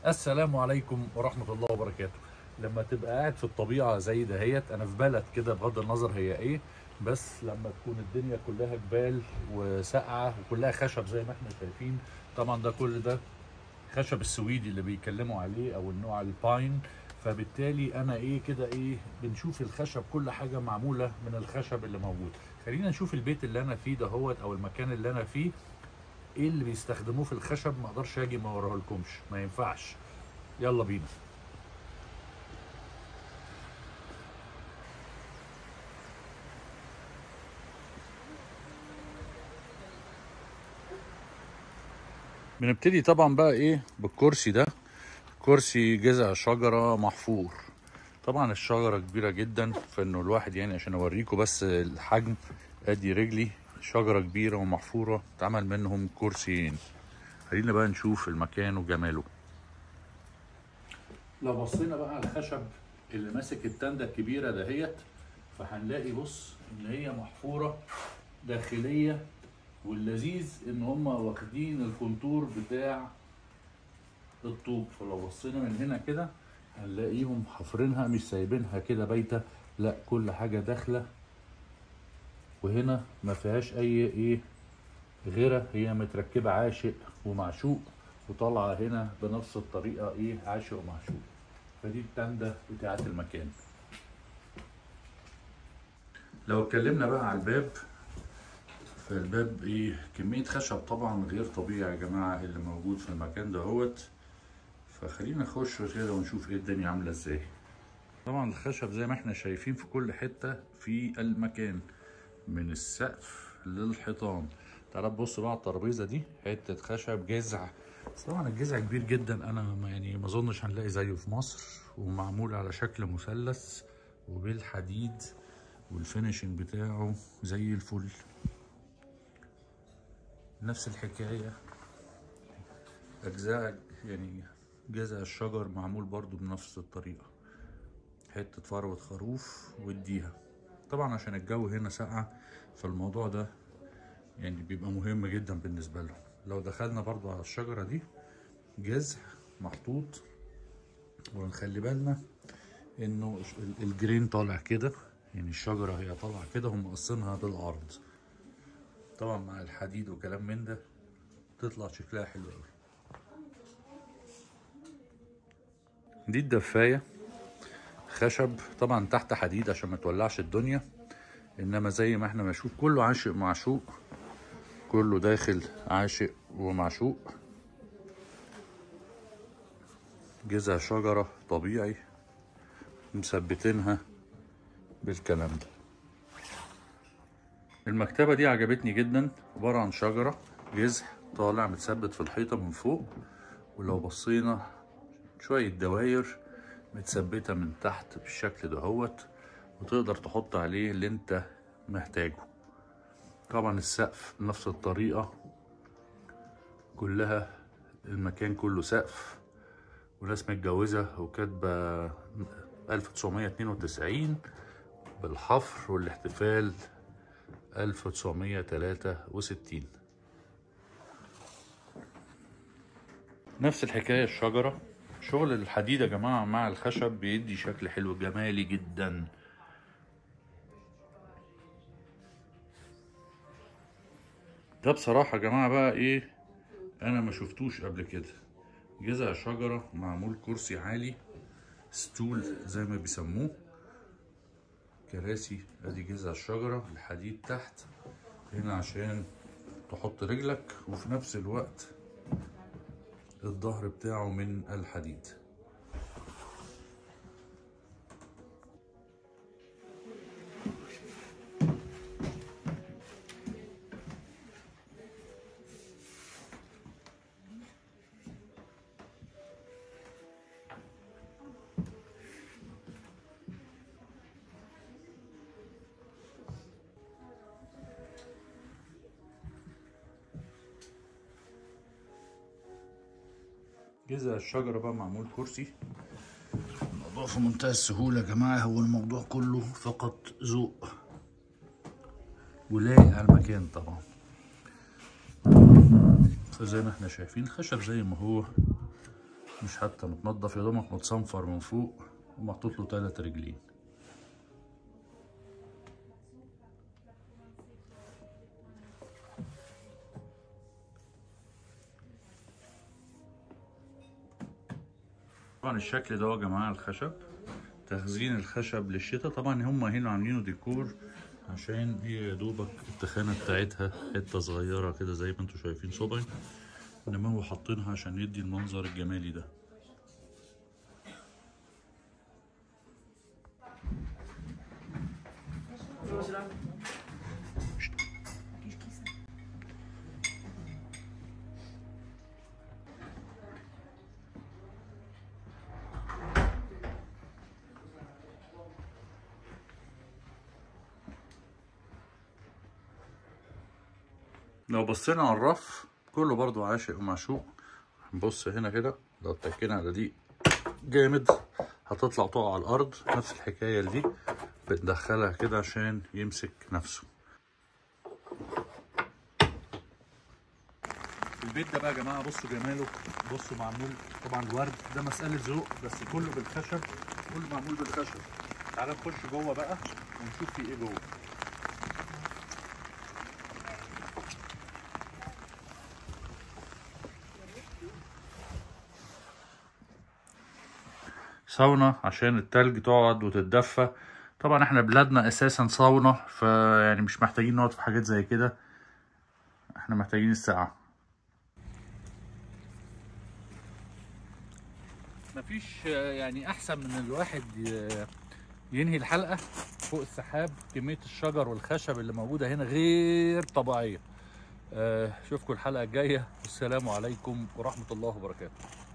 السلام عليكم ورحمة الله وبركاته لما تبقى قاعد في الطبيعة زي دهيت أنا في بلد كده بغض النظر هي إيه بس لما تكون الدنيا كلها جبال وسقعة وكلها خشب زي ما احنا شايفين طبعا ده كل ده خشب السويدي اللي بيتكلموا عليه أو النوع الباين فبالتالي أنا إيه كده إيه بنشوف الخشب كل حاجة معمولة من الخشب اللي موجود خلينا نشوف البيت اللي أنا فيه دهوت أو المكان اللي أنا فيه ايه اللي بيستخدموه في الخشب ما اقدرش اجي ما اوريه لكمش ما ينفعش يلا بينا بنبتدي طبعا بقى ايه بالكرسي ده كرسي جذع شجره محفور طبعا الشجره كبيره جدا فانه الواحد يعني عشان اوريكم بس الحجم ادي رجلي شجره كبيره ومحفوره اتعمل منهم كرسيين خلينا بقى نشوف المكان وجماله لو بصينا بقى على الخشب اللي ماسك التندة الكبيرة دهيت فهنلاقي بص ان هي محفورة داخلية واللذيذ ان هم واخدين الكونتور بتاع الطوب فلو بصينا من هنا كده هنلاقيهم حافرينها مش سايبينها كده بايتة لا كل حاجة داخلة وهنا ما فيهاش اي ايه غيره هي متركبه عاشق ومعشوق وطالعه هنا بنفس الطريقه ايه عاشق ومعشوق فدي التندة بتاعه المكان لو اتكلمنا بقى على الباب فالباب ايه كمية خشب طبعا غير طبيعي يا جماعة اللي موجود في المكان دهوت فخلينا نخش كده ونشوف ايه الدنيا عاملة ازاي طبعا الخشب زي ما احنا شايفين في كل حتة في المكان من السقف للحيطان تعال تبص بقى على الترابيزه دي حته خشب جذع بس طبعا الجذع كبير جدا انا ما- يعني ما اظنش هنلاقي زيه في مصر ومعمول على شكل مثلث وبالحديد والفينشنج بتاعه زي الفل نفس الحكايه اجزاء يعني جذع الشجر معمول برضو بنفس الطريقه حته فروه خروف واديها طبعا عشان الجو هنا ساقع فالموضوع ده يعني بيبقى مهم جدا بالنسبة لهم لو دخلنا برضو على الشجرة دي جذع محطوط ونخلي بالنا انه ال- الجرين طالع كده يعني الشجرة هي طالعة كده هم قصينها بالعرض طبعا مع الحديد وكلام من ده تطلع شكلها حلو قوي دي الدفاية خشب طبعا تحت حديد عشان ما تولعش الدنيا انما زي ما احنا بنشوف كله عاشق معشوق كله داخل عاشق ومعشوق جذع شجرة طبيعي مثبتينها بالكلام ده المكتبة دي عجبتني جدا عبارة عن شجرة جذع طالع متثبت في الحيطة من فوق ولو بصينا شوية دواير متثبتة من تحت بالشكل دهوت وتقدر تحط عليه اللي انت محتاجه طبعا السقف بنفس الطريقة كلها المكان كله سقف وناس متجوزة وكاتبة 1992 بالحفر والاحتفال 1963 نفس الحكاية الشجرة شغل الحديد يا جماعة مع الخشب بيدي شكل حلو جمالي جدا ده بصراحة يا جماعة بقى ايه انا ما شفتوش قبل كده جذع شجرة معمول كرسي عالي ستول زي ما بيسموه كراسي ادي جذع الشجرة الحديد تحت هنا عشان تحط رجلك وفي نفس الوقت الظهر بتاعه من الحديد جذع الشجرة بقى معمول كرسي الموضوع في منتهى السهولة يا جماعة هو الموضوع كله فقط ذوق ولايق على المكان طبعا فزي ما احنا شايفين خشب زي ما هو مش حتى متنضف يا دوبك متصنفر من فوق ومحطوط له تلات رجلين طبعا الشكل ده يا جماعه الخشب تخزين الخشب للشتاء طبعا هم هنا عاملينه ديكور عشان هي يا دوبك التخانه بتاعتها حته صغيره كده زي ما انتم شايفين صبعي انما هو حاطينها عشان يدي المنظر الجمالي ده لو بصينا على الرف كله برضو عاشق ومعشوق نبص هنا كده لو اتكينا على دي جامد هتطلع تقع على الارض نفس الحكايه دي بندخلها كده عشان يمسك نفسه البيت ده بقى يا جماعه بصوا جماله بصوا معمول طبعا الورد ده مساله ذوق بس كله بالخشب كله معمول بالخشب تعالى نخش جوه بقى ونشوف في ايه جوه ساونا عشان التلج تقعد وتتدفى طبعا احنا بلادنا اساسا ساونا فيعني مش محتاجين نقعد في حاجات زي كده احنا محتاجين الساعة مفيش يعني احسن من الواحد ينهي الحلقة فوق السحاب كمية الشجر والخشب اللي موجودة هنا غير طبيعية اشوفكم الحلقة الجاية والسلام عليكم ورحمة الله وبركاته